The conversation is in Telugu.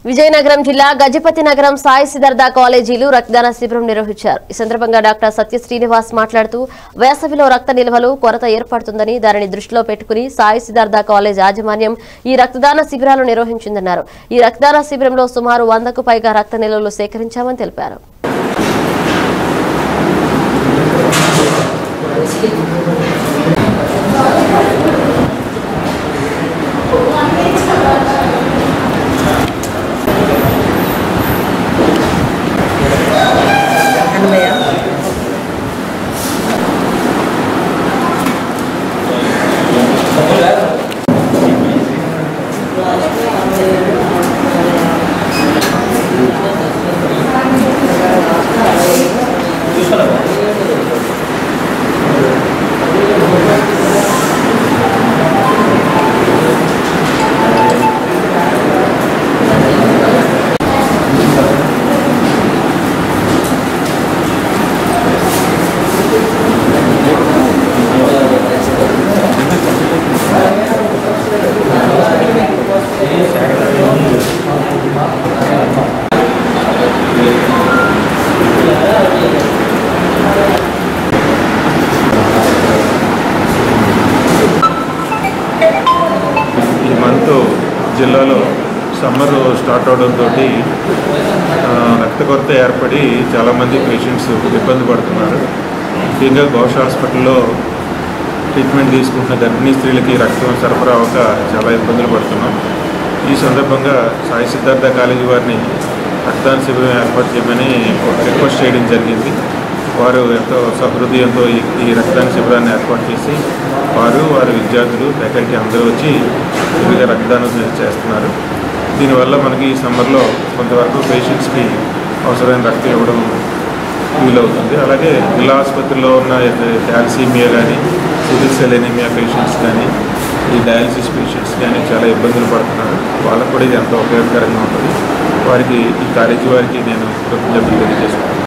విజయనగరం జిల్లా గజపతి నగరం సాయి సిద్ధార్థ కాలేజీలు రక్తదాన శిబిరం నిర్వహించారు ఈ సందర్భంగా డాక్టర్ సత్య శ్రీనివాస్ మాట్లాడుతూ వేసవిలో రక్త నిల్వలు కొరత ఏర్పడుతుందని దానిని దృష్టిలో పెట్టుకుని సాయి సిద్ధార్థ కాలేజ్ యాజమాన్యం ఈ రక్తదాన శిబిరాలు నిర్వహించిందన్నారు ఈ రక్తదాన శిబిరంలో సుమారు వందకు పైగా రక్త నిల్వలు సేకరించామని తెలిపారు అన్నమయ్య ఈ మంత్ జిల్లాలో సమ్మర్ స్టార్ట్ అవడంతో రక్త కొరత ఏర్పడి చాలామంది పేషెంట్స్ ఇబ్బంది పడుతున్నారు ముఖ్యంగా ఘోష హాస్పిటల్లో ట్రీట్మెంట్ తీసుకుంటున్న గర్భిణీ స్త్రీలకి రక్తం సరఫరా అవ్వక చాలా ఇబ్బందులు పడుతున్నాం ఈ సందర్భంగా సాయి సిద్ధార్థ కాలేజీ వారిని రక్తదాన శిబిరం ఏర్పాటు చేయమని ఒక రిక్వెస్ట్ చేయడం జరిగింది వారు ఎంతో సహృదయంతో ఈ ఈ రక్తదాన శిబిరాన్ని ఏర్పాటు చేసి వారు వారి విద్యార్థులు ఫ్యాకల్టీ అందరూ వచ్చి వివిధ రక్తదానం చే- చేస్తున్నారు దీనివల్ల మనకి ఈ సమ్మర్లో కొంతవరకు పేషెంట్స్కి అవసరమైన రక్తం ఇవ్వడం వీలవుతుంది అలాగే జిల్లా ఆసుపత్రిలో ఉన్న క్యాల్సీమియా కానీ సివిల్ సెలెనిమియా పేషెంట్స్ కానీ ఈ డయాలసిస్ పేషెంట్స్ కానీ చాలా ఇబ్బందులు పడుతున్నారు వాళ్ళకు కూడా ఇది ఎంతో ఉపయోగకరంగా ఉంటుంది వారికి ఈ కాలేజీ వారికి నేను కృతజ్ఞతలు తెలియజేసుకుంటాను